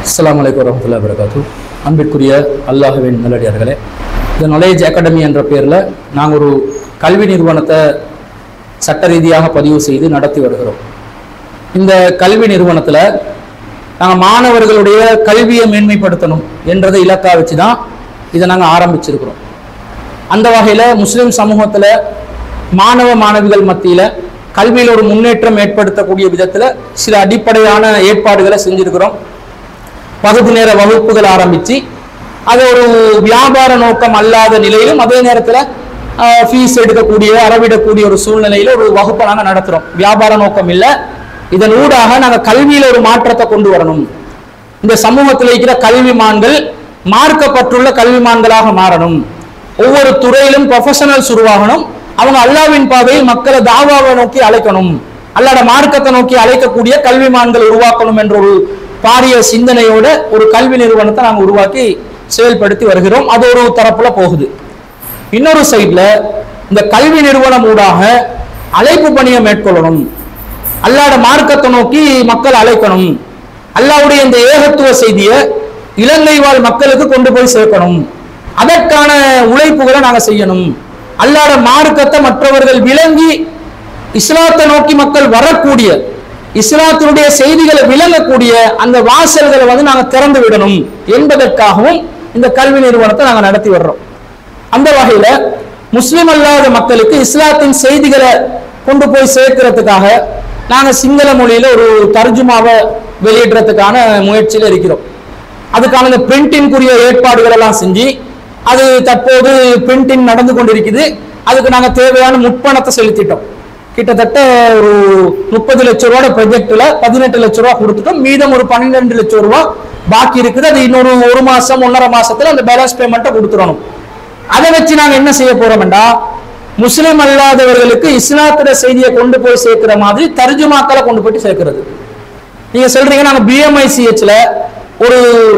அஸ்ஸலாமு அலைக்கும் வரமத்துல்லாஹி வரகாத்து அன்பிற்குரிய அல்லாஹுவின் நல்லடியார்களே இந்த நாலேஜ் அகாடமி என்ற பேரில் நாங்கள் ஒரு கல்வி நிறுவனத்தை சட்ட ரீதியாக பதிவு செய்து நடத்தி வருகிறோம் இந்த கல்வி நிறுவனத்தில் நாங்கள் மாணவர்களுடைய கல்வியை மேன்மைப்படுத்தணும் என்றதை இலக்கா வச்சு தான் இதை நாங்கள் ஆரம்பிச்சிருக்கிறோம் அந்த வகையில் முஸ்லிம் சமூகத்தில் மாணவ மாணவிகள் மத்தியில் கல்வியில் ஒரு முன்னேற்றம் ஏற்படுத்தக்கூடிய விதத்தில் சில அடிப்படையான ஏற்பாடுகளை செஞ்சிருக்கிறோம் வகுப்பு நேர வகுப்புகள் ஆரம்பித்து அது ஒரு வியாபார நோக்கம் அல்லாத நிலையிலும் அதே நேரத்தில் ஃபீஸ் எடுக்கக்கூடிய அளவிடக்கூடிய ஒரு சூழ்நிலையில ஒரு வகுப்பை நாங்கள் நடத்துகிறோம் வியாபார நோக்கம் இல்லை இதன் ஊடாக நாங்கள் கல்வியில் ஒரு மாற்றத்தை கொண்டு வரணும் இந்த சமூகத்தில் இருக்கிற கல்விமான்கள் மார்க்கப்பட்டுள்ள கல்விமான்களாக மாறணும் ஒவ்வொரு துறையிலும் ப்ரொஃபஷனல்ஸ் உருவாகணும் அவங்க அல்லாவின் பாதையில் மக்களை தாவாவை நோக்கி அழைக்கணும் அல்லாட மார்க்கத்தை நோக்கி அழைக்கக்கூடிய கல்விமான்கள் உருவாக்கணும் என்ற ஒரு பாரிய சிந்தனையோட ஒரு கல்வி நிறுவனத்தை நாங்கள் உருவாக்கி செயல்படுத்தி வருகிறோம் அது ஒரு தரப்புல போகுது இன்னொரு சைட்ல இந்த கல்வி நிறுவனம் ஊடாக அழைப்பு பணியை மேற்கொள்ளணும் அல்லாட மார்க்கத்தை நோக்கி மக்கள் அழைக்கணும் அல்லாவுடைய இந்த ஏகத்துவ செய்தியை இலங்கை வாழ் மக்களுக்கு கொண்டு போய் சேர்க்கணும் அதற்கான உழைப்புகளை நாங்க செய்யணும் அல்லாட மார்க்கத்தை மற்றவர்கள் விளங்கி இஸ்லாத்தை நோக்கி மக்கள் வரக்கூடிய இஸ்லாத்தினுடைய செய்திகளை விளங்கக்கூடிய அந்த வாசல்களை வந்து நாங்க திறந்து விடணும் என்பதற்காகவும் இந்த கல்வி நிறுவனத்தை நாங்க நடத்தி வர்றோம் அந்த வகையில முஸ்லிம் அல்லாத மக்களுக்கு இஸ்லாத்தின் செய்திகளை கொண்டு போய் சேர்க்கிறதுக்காக நாங்க சிங்கள மொழியில ஒரு தர்ஜுமாவை வெளியிடுறதுக்கான முயற்சியில இருக்கிறோம் அதுக்கான இந்த பிரிண்டிங்குரிய ஏற்பாடுகள் எல்லாம் செஞ்சு அது தற்போது பிரிண்டிங் நடந்து கொண்டிருக்குது அதுக்கு நாங்க தேவையான முற்பணத்தை செலுத்திட்டோம் கிட்டத்தட்ட ஒரு முப்பது லட்சம் ரூபாய் ப்ரொஜெக்ட்ல பதினெட்டு லட்சம் ரூபாய் கொடுத்துட்டோம் மீதம் ஒரு பன்னிரெண்டு லட்சம் ரூபாய் பாக்கி இருக்குது அது இன்னொரு ஒரு மாசம் ஒன்றரை மாசத்துல அந்த பேலன்ஸ் பேமெண்ட்டை கொடுத்துடணும் அதை வச்சு நாங்க என்ன செய்ய போறோம்டா முஸ்லிம் அல்லாதவர்களுக்கு இஸ்லாத்திர செய்தியை கொண்டு போய் சேர்க்கிற மாதிரி தர்ஜுமாக்களை கொண்டு போயிட்டு சேர்க்கிறது நீங்க சொல்றீங்க நாங்க பிஎம்ஐசிஹெச்ல ஒரு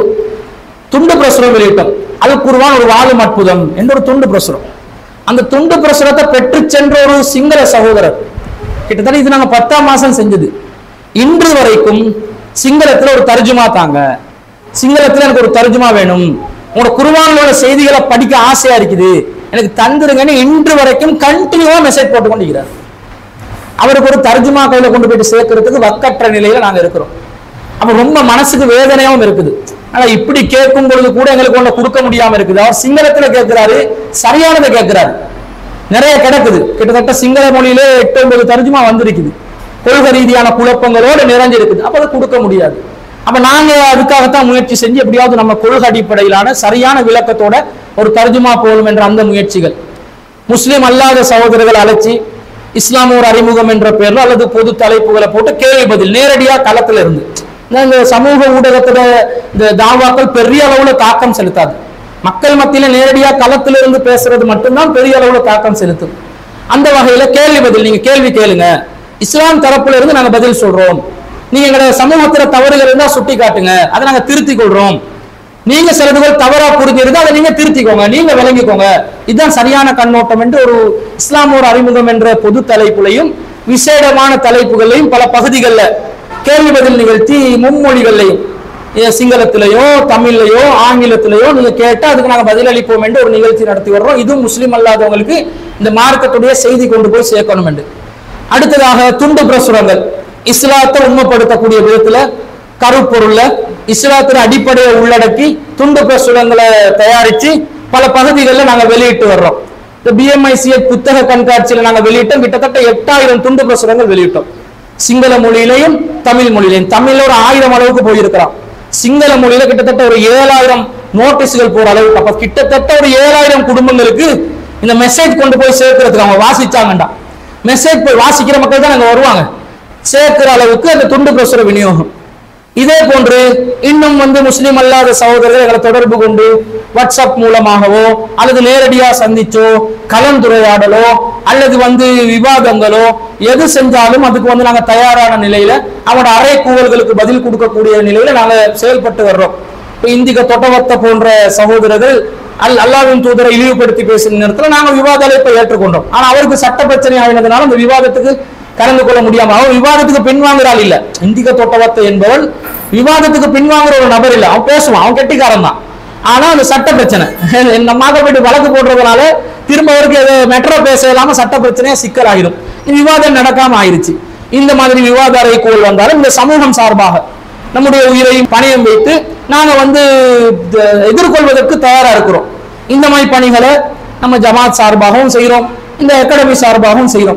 துண்டு பிரசுரம் வெளியிட்டோம் அல் குர்வான் ஒரு வாழும் அற்புதம் என்ற ஒரு துண்டு பிரசுரம் அந்த துண்டு பிரசுரத்தை பெற்று சென்ற ஒரு சிங்கள சகோதரர் கிட்டத்தட்ட இது நாங்க பத்தாம் மாசம் செஞ்சது இன்று வரைக்கும் சிங்களத்துல ஒரு தர்ஜுமா தாங்க சிங்களத்துல எனக்கு ஒரு தர்ஜுமா வேணும் உங்களோட குருவானோட செய்திகளை படிக்க ஆசையா இருக்குது எனக்கு தந்துருங்கன்னு இன்று வரைக்கும் கண்டினியூவா மெசேஜ் போட்டு கொண்டிருக்கிறார் அவருக்கு ஒரு தர்ஜுமா கையில கொண்டு போயிட்டு சேர்க்கறதுக்கு வக்கற்ற நிலையில நாங்க இருக்கிறோம் அப்ப ரொம்ப மனசுக்கு வேதனையாவும் இருக்குது ஆனா இப்படி கேட்கும் பொழுது கூட எங்களுக்கு ஒண்ணு கொடுக்க முடியாம இருக்குது அவர் சிங்களத்துல கேட்கிறாரு சரியானதை கேட்கிறாரு நிறைய கிடக்குது கிட்டத்தட்ட சிங்கள மொழியிலே எட்டு ஒன்பது தர்ஜுமா வந்திருக்குது கொள்கை ரீதியான குழப்பங்களோடு நிறைஞ்சிருக்குது அப்ப அதை கொடுக்க முடியாது அப்ப நாங்க அதுக்காகத்தான் முயற்சி செஞ்சு எப்படியாவது நம்ம கொள்கை அடிப்படையிலான சரியான விளக்கத்தோட ஒரு தர்ஜுமா போலும் என்ற அந்த முயற்சிகள் முஸ்லிம் அல்லாத சகோதரர்கள் அழைச்சி இஸ்லாம் ஒரு அறிமுகம் என்ற பெயர்ல அல்லது பொது தலைப்புகளை போட்டு கேள்வி பதில் நேரடியா களத்துல இருந்து இந்த சமூக ஊடகத்துல இந்த தாவாக்கள் பெரிய அளவுல தாக்கம் செலுத்தாது மக்கள் மத்தியில நேரடியா களத்துல இருந்து பேசுறது மட்டும்தான் பெரிய அளவுல தாக்கம் செலுத்தும் அந்த வகையில கேள்வி பதில் நீங்க கேள்வி கேளுங்க இஸ்லாம் தரப்புல இருந்து நாங்க பதில் சொல்றோம் நீங்க எங்களோட சமூகத்துல தவறுகள் இருந்தா சுட்டி காட்டுங்க அதை நாங்க திருத்திக் கொள்றோம் நீங்க சிலதுகள் தவறா புரிஞ்சிருந்தா அதை நீங்க திருத்திக்கோங்க நீங்க விளங்கிக்கோங்க இதுதான் சரியான கண்ணோட்டம் என்று ஒரு இஸ்லாமோட அறிமுகம் என்ற பொது தலைப்புலையும் விசேடமான தலைப்புகளையும் பல பகுதிகளில் கேள்வி பதில் நிகழ்த்தி மும்மொழிகள்லையும் சிங்களத்திலேயோ தமிழ்லையோ ஆங்கிலத்திலேயோ நீங்க கேட்டா அதுக்கு நாங்க பதிலளிப்போம் என்று ஒரு நிகழ்ச்சி நடத்தி வர்றோம் இதுவும் முஸ்லீம் அல்லாதவங்களுக்கு இந்த மார்க்கத்துடைய செய்தி கொண்டு போய் சேர்க்கணும் என்று அடுத்ததாக துண்டு பிரசுரங்கள் இஸ்லாத்தை உண்மைப்படுத்தக்கூடிய விதத்துல கருப்பொருள்ல இஸ்லாத்தின் அடிப்படையை உள்ளடக்கி துண்டு பிரசுரங்களை தயாரிச்சு பல பகுதிகளில் நாங்க வெளியிட்டு வர்றோம் இந்த பிஎம்ஐசிஐ புத்தக கண்காட்சியில நாங்க வெளியிட்டோம் கிட்டத்தட்ட எட்டாயிரம் துண்டு பிரசுரங்கள் வெளியிட்டோம் சிங்கள மொழியிலையும் தமிழ் மொழியிலையும் தமிழ்ல ஒரு ஆயிரம் அளவுக்கு போயிருக்கிறோம் சிங்கள மொழியில கிட்டத்தட்ட ஒரு ஏழாயிரம் நோட்டீஸ்கள் போற அளவுக்கு அப்ப கிட்டத்தட்ட ஒரு ஏழாயிரம் குடும்பங்களுக்கு இந்த மெசேஜ் கொண்டு போய் சேர்க்கறதுக்கு அவங்க வாசிச்சாங்கண்டா மெசேஜ் போய் வாசிக்கிற மக்கள் தான் அங்க வருவாங்க சேர்க்கிற அளவுக்கு அந்த துண்டு பிரசுர விநியோகம் இதே போன்று இன்னும் வந்து முஸ்லிம் அல்லாத சகோதரர்கள் எங்களை தொடர்பு கொண்டு வாட்ஸ்அப் மூலமாகவோ அல்லது நேரடியா சந்திச்சோ கலந்துரையாடலோ அல்லது வந்து விவாதங்களோ எது செஞ்சாலும் அதுக்கு வந்து நாங்க தயாரான நிலையில அவங்களோட அறை கூவல்களுக்கு பதில் கொடுக்கக்கூடிய நிலையில நாங்க செயல்பட்டு வர்றோம் இப்ப இந்திக தொட்டவத்த போன்ற சகோதரர்கள் அல் அல்லாவின் தூதரை இழிவுபடுத்தி பேசுற நேரத்தில் நாங்க விவாத அழைப்பை ஏற்றுக்கொண்டோம் ஆனா அவருக்கு சட்ட பிரச்சனை ஆகினதுனால அந்த விவாதத்துக்கு கலந்து கொள்ள முடியாம அவன் விவாதத்துக்கு பின்வாங்குற ஆள் இல்ல இந்திக தொட்டவத்தை என்பவன் விவாதத்துக்கு பின்வாங்குற ஒரு நபர் இல்ல அவன் பேசுவான் அவன் கெட்டிக்காரன் தான் ஆனா அந்த சட்ட பிரச்சனை நம்ம போயிட்டு வழக்கு போடுறதுனால திரும்ப அவருக்கு ஏதோ மெட்ரோ பேச இல்லாம சட்ட பிரச்சனையா சிக்கலாகிடும் விவாதம் நடக்காம ஆயிருச்சு இந்த மாதிரி விவாத அறைக்கோள் வந்தாலும் இந்த சமூகம் சார்பாக நம்முடைய உயிரையும் பணையம் வைத்து நாங்க வந்து த- எதிர்கொள்வதற்கு தயாரா இருக்கிறோம் இந்த மாதிரி பணிகளை நம்ம ஜமாத் சார்பாகவும் செய்கிறோம் இந்த அகாடமி சார்பாகவும் செய்கிறோம்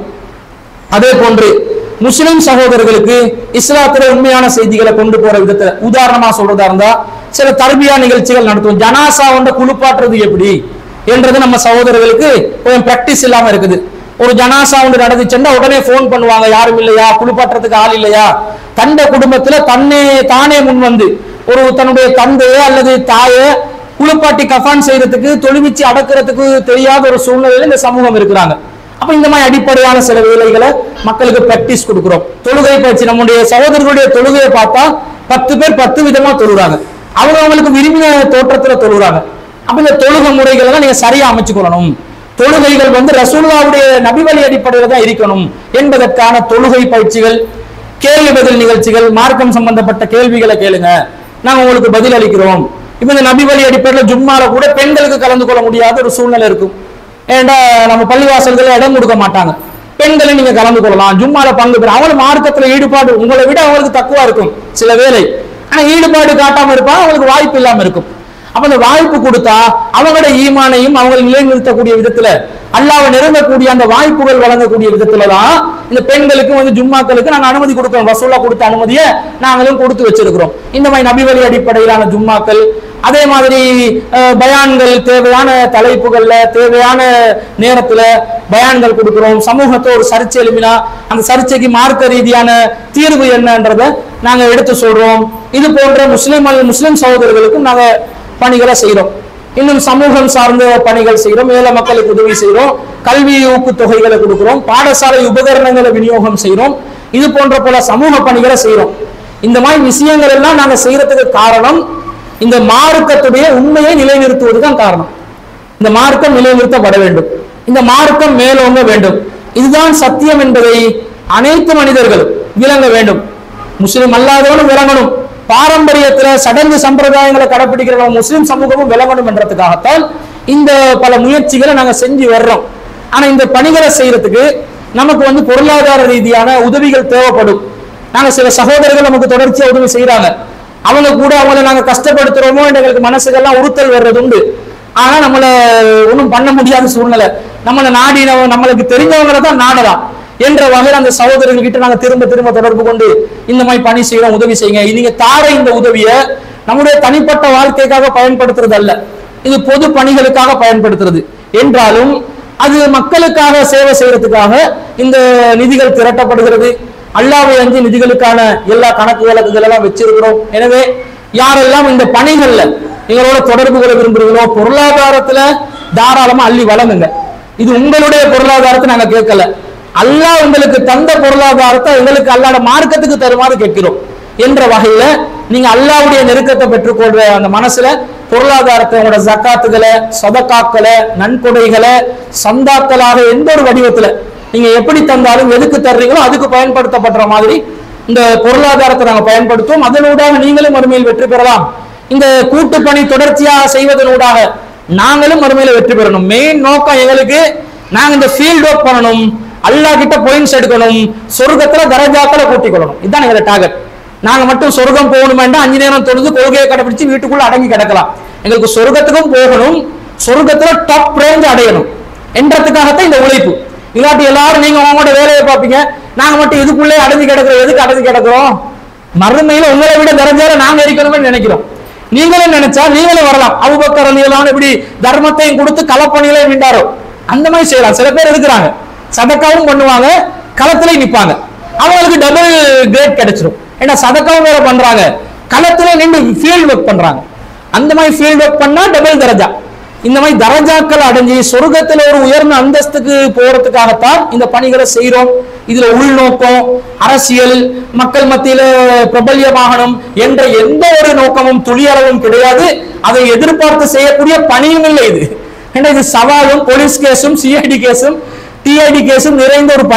அதே போன்று முஸ்லிம் சகோதரர்களுக்கு இஸ்லாத்துல உண்மையான செய்திகளை கொண்டு போற விதத்துல உதாரணமா சொல்றதா இருந்தா சில தர்பியா நிகழ்ச்சிகள் நடத்துவோம் ஜனாசா ஒன்றை குளிப்பாட்டுறது எப்படி என்றது நம்ம சகோதரர்களுக்கு கொஞ்சம் பிராக்டிஸ் இல்லாம இருக்குது ஒரு ஜனாசா ஒன்று நடந்துச்சுன்னா உடனே ஃபோன் பண்ணுவாங்க யாரும் இல்லையா குளிப்பாட்டுறதுக்கு ஆள் இல்லையா தந்த குடும்பத்துல தன்னே தானே முன் வந்து ஒரு தன்னுடைய தந்தைய அல்லது தாயை குளிப்பாட்டி கஃபான் செய்யறதுக்கு தொழுவிச்சு அடக்கிறதுக்கு தெரியாத ஒரு சூழ்நிலையில இந்த சமூகம் இருக்கிறாங்க அப்ப இந்த மாதிரி அடிப்படையான சில வேலைகளை மக்களுக்கு பிராக்டிஸ் கொடுக்கிறோம் தொழுகை பயிற்சி நம்முடைய சகோதரர்களுடைய தொழுகையை பார்த்தா பத்து பேர் பத்து விதமா தொழுறாங்க அவங்க அவங்களுக்கு விரும்பின தோற்றத்துல தொழுறாங்க அப்ப இந்த தொழுகை முறைகளை எல்லாம் நீங்க சரியா அமைச்சுக்கொள்ளணும் தொழுகைகள் வந்து ரசூலுல்லாவுடைய நபிவழி அடிப்படையில தான் இருக்கணும் என்பதற்கான தொழுகை பயிற்சிகள் கேள்வி பதில் நிகழ்ச்சிகள் மார்க்கம் சம்பந்தப்பட்ட கேள்விகளை கேளுங்க நாங்க உங்களுக்கு பதில் அளிக்கிறோம் இப்ப இந்த நபி வழி அடிப்படையில் ஜும்மால கூட பெண்களுக்கு கலந்து கொள்ள முடியாத ஒரு சூழ்நிலை இருக்கும் ஏன்டா நம்ம பள்ளிவாசல்கள் இடம் கொடுக்க மாட்டாங்க பெண்களை நீங்க கலந்து கொள்ளலாம் ஜும்மால பங்கு பெற அவங்களும் மார்க்கத்துல ஈடுபாடு உங்களை விட அவங்களுக்கு தக்குவா இருக்கும் சில வேலை ஆனா ஈடுபாடு காட்டாம இருப்பாங்க அவங்களுக்கு வாய்ப்பு இல்லாம இருக்கும் அப்ப அந்த வாய்ப்பு கொடுத்தா அவங்களோட ஈமானையும் அவங்களை நிலைநிறுத்தக்கூடிய விதத்துல அல்லாவை நெருங்கக்கூடிய அந்த வாய்ப்புகள் வழங்கக்கூடிய விதத்துல தான் இந்த பெண்களுக்கு வந்து ஜும்மாக்களுக்கு நாங்க அனுமதி கொடுக்கிறோம் வசூலா கொடுத்த அனுமதியை நாங்களும் கொடுத்து வச்சிருக்கிறோம் இந்த மாதிரி நபிவழி அடிப்படையிலான ஜும்மாக்கள் அதே மாதிரி அஹ், பயான்கள் தேவையான தலைப்புகள்ல தேவையான நேரத்துல பயான்கள் கொடுக்கிறோம் சமூகத்தை ஒரு சர்ச்சை எழுப்பினா அந்த சர்ச்சைக்கு மார்க்க ரீதியான தீர்வு என்னன்றதை நாங்க எடுத்து சொல்றோம் இது போன்ற முஸ்லிம் முஸ்லிம் சகோதரர்களுக்கும் நாங்க பணிகளை செய்றோம் இன்னும் சமூகம் சார்ந்த பணிகள் செய்கிறோம் ஏழை மக்களுக்கு உதவி செய்கிறோம் கல்வி ஊக்குத் தொகைகளை கொடுக்கிறோம் பாடசாலை உபகரணங்களை விநியோகம் செய்கிறோம் இது போன்ற பல சமூக பணிகளை செய்கிறோம் இந்த மாதிரி விஷயங்கள் எல்லாம் நாங்க செய்யறதுக்கு காரணம் இந்த மார்க்கத்துடைய உண்மையை நிலைநிறுத்துவது தான் காரணம் இந்த மார்க்கம் நிலைநிறுத்தப்பட வேண்டும் இந்த மார்க்கம் மேலோங்க வேண்டும் இதுதான் சத்தியம் என்பதை அனைத்து மனிதர்களும் விளங்க வேண்டும் முஸ்லிம் அல்லாதவனும் விளங்கணும் பாரம்பரியத்துல சடங்கு சம்பிரதாயங்களை கடைபிடிக்கிற நம்ம முஸ்லிம் சமூகமும் விளங்கணும் என்றதுக்காகத்தான் இந்த பல முயற்சிகளை நாங்க செஞ்சு வர்றோம் ஆனா இந்த பணிகளை செய்யறதுக்கு நமக்கு வந்து பொருளாதார ரீதியான உதவிகள் தேவைப்படும் நாங்க சில சகோதரர்கள் நமக்கு தொடர்ச்சியா உதவி செய்யறாங்க அவங்க கூட அவங்கள நாங்க கஷ்டப்படுத்துறோமோ என்று எங்களுக்கு மனசுக்கெல்லாம் உறுத்தல் வர்றது உண்டு ஆனா நம்மள ஒண்ணும் பண்ண முடியாத சூழ்நிலை நம்மள நாடி நம்ம- நம்மளுக்கு தெரிஞ்சவங்களை தான் நாடலாம் என்ற வகையில் அந்த சகோதரர்கள் கிட்ட நாங்க திரும்ப திரும்ப தொடர்பு கொண்டு இந்த மாதிரி பணி செய்யறோம் உதவி செய்யுங்க நீங்க தார இந்த உதவியை நம்முடைய தனிப்பட்ட வாழ்க்கைக்காக பயன்படுத்துறது அல்ல இது பொது பணிகளுக்காக பயன்படுத்துறது என்றாலும் அது மக்களுக்காக சேவை செய்யறதுக்காக இந்த நிதிகள் திரட்டப்படுகிறது அல்லாவை அஞ்சு நிதிகளுக்கான எல்லா கணக்கு வழக்குகள் எல்லாம் வச்சிருக்கிறோம் எனவே யாரெல்லாம் இந்த பணிகள்ல எங்களோட தொடர்பு கொள்ள விரும்புறீங்களோ பொருளாதாரத்துல தாராளமா அள்ளி வழங்குங்க இது உங்களுடைய பொருளாதாரத்தை நாங்க கேட்கல அல்லாஹ் உங்களுக்கு தந்த பொருளாதாரத்தை எங்களுக்கு அல்லாட மார்க்கத்துக்கு தருமாறு கேட்கிறோம் என்ற வகையில நீங்க அல்லாவுடைய நெருக்கத்தை பெற்றுக்கொள்ற அந்த மனசுல பொருளாதாரத்தை உங்களோட ஜக்காத்துகளை சதக்காக்களை நன்கொடைகளை சந்தாக்களாக எந்த ஒரு வடிவத்துல நீங்க எப்படி தந்தாலும் எதுக்கு தர்றீங்களோ அதுக்கு பயன்படுத்தப்படுற மாதிரி இந்த பொருளாதாரத்தை நாங்க பயன்படுத்துவோம் அதனூடாக நீங்களும் மறுமையில் வெற்றி பெறலாம் இந்த கூட்டு பணி தொடர்ச்சியாக செய்வதனூடாக நாங்களும் மறுமையில வெற்றி பெறணும் மெயின் நோக்கம் எங்களுக்கு நாங்க இந்த ஃபீல்ட் ஒர்க் பண்ணணும் அல்லாஹ் கிட்ட பாயிண்ட்ஸ் எடுக்கணும் சொர்க்கத்துல தரஜாக்களை கூட்டிக் கொள்ளணும் இதுதான் எங்களோட டார்கெட் நாங்க மட்டும் சொர்க்கம் போகணுமெண்டா அஞ்சு நேரம் தொழுது கொள்கையை கடைபிடிச்சு வீட்டுக்குள்ள அடங்கி கிடக்கலாம் எங்களுக்கு சொர்க்கத்துக்கும் போகணும் சொர்க்கத்துல டாப் ரேஞ்ச் அடையணும் என்றதுக்காகத்தான் இந்த உழைப்பு இல்லாட்டி எல்லாரும் நீங்க உங்களோட வேலையை பார்ப்பீங்க நாங்க மட்டும் இதுக்குள்ளே அடைஞ்சு கிடக்குறோம் எதுக்கு அடைஞ்சு கிடக்குறோம் மறுமையில உங்களை விட தரஞ்சால நாங்க இருக்கணும்னு நினைக்கிறோம் நீங்களும் நினைச்சா நீங்களும் வரலாம் அபுபக்கர் அலியெல்லாம் இப்படி தர்மத்தையும் கொடுத்து களப்பணிகளையும் நின்றாரோ அந்த மாதிரி செய்யலாம் சில பேர் இருக்கிறாங்க சதக்காவும் பண்ணுவாங்க களத்திலையும் நிப்பாங்க அவங்களுக்கு டபுள் கிரேட் கிடைச்சிரும் ஏன்னா சதக்காவும் வேற பண்றாங்க களத்துல நின்று ஃபீல்ட் ஒர்க் பண்றாங்க அந்த மாதிரி ஃபீல்ட் ஒர்க் பண்ணா டபுள் தரஜா இந்த மாதிரி தரஜாக்கள் அடைஞ்சு சொர்க்கத்துல ஒரு உயர்ந்த அந்தஸ்துக்கு போறதுக்காகத்தான் இந்த பணிகளை செய்றோம் இதுல உள்நோக்கம் அரசியல் மக்கள் மத்தியில பிரபல்யமாகணும் என்ற எந்த ஒரு நோக்கமும் துளியளவும் கிடையாது அதை எதிர்பார்த்து செய்யக்கூடிய பணியும் இல்லை இது ஏன்னா இது சவாலும் போலீஸ் கேஸும் சிஐடி கேஸும் டிஐடி கேஸும் நிறைந்த ஒரு பணி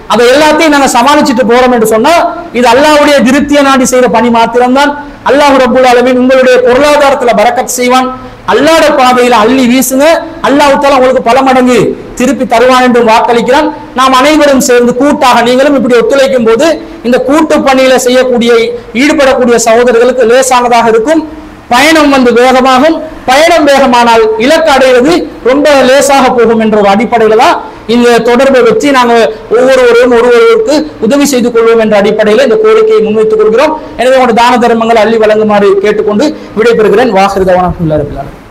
அதை எல்லாத்தையும் நாங்க சமாளிச்சுட்டு போறோம் என்று சொன்னா இது அல்லாஹ்வுடைய திருப்தியை நாடி செய்யற பணி மாத்திரம்தான் அல்லாஹ் ரப்புல் ஆலமீன் உங்களுடைய பொருளாதாரத்துல பரக்கத் செய்வான் அல்லாஹ்ட பாதையில அள்ளி வீசுங்க அல்லாஹ் தாலா உங்களுக்கு பல மடங்கு திருப்பி தருவான் என்று வாக்களிக்கிறான் நாம் அனைவரும் சேர்ந்து கூட்டாக நீங்களும் இப்படி ஒத்துழைக்கும் போது இந்த கூட்டு பணியில செய்யக்கூடிய ஈடுபடக்கூடிய சகோதரர்களுக்கு லேசானதாக இருக்கும் பயணம் வந்து வேகமாகும் பயணம் வேகமானால் இலக்கு அடைவது ரொம்ப லேசாக போகும் என்ற ஒரு அடிப்படையில தான் இந்த தொடர்பை வச்சு நாங்க ஒவ்வொருவரும் ஒருவருக்கு உதவி செய்து கொள்வோம் என்ற அடிப்படையில் இந்த கோரிக்கையை முன்வைத்துக் கொள்கிறோம் எனவே உங்களோட தான தர்மங்களை அள்ளி வழங்குமாறு கேட்டுக்கொண்டு விடைபெறுகிறேன் வாஹிருதவான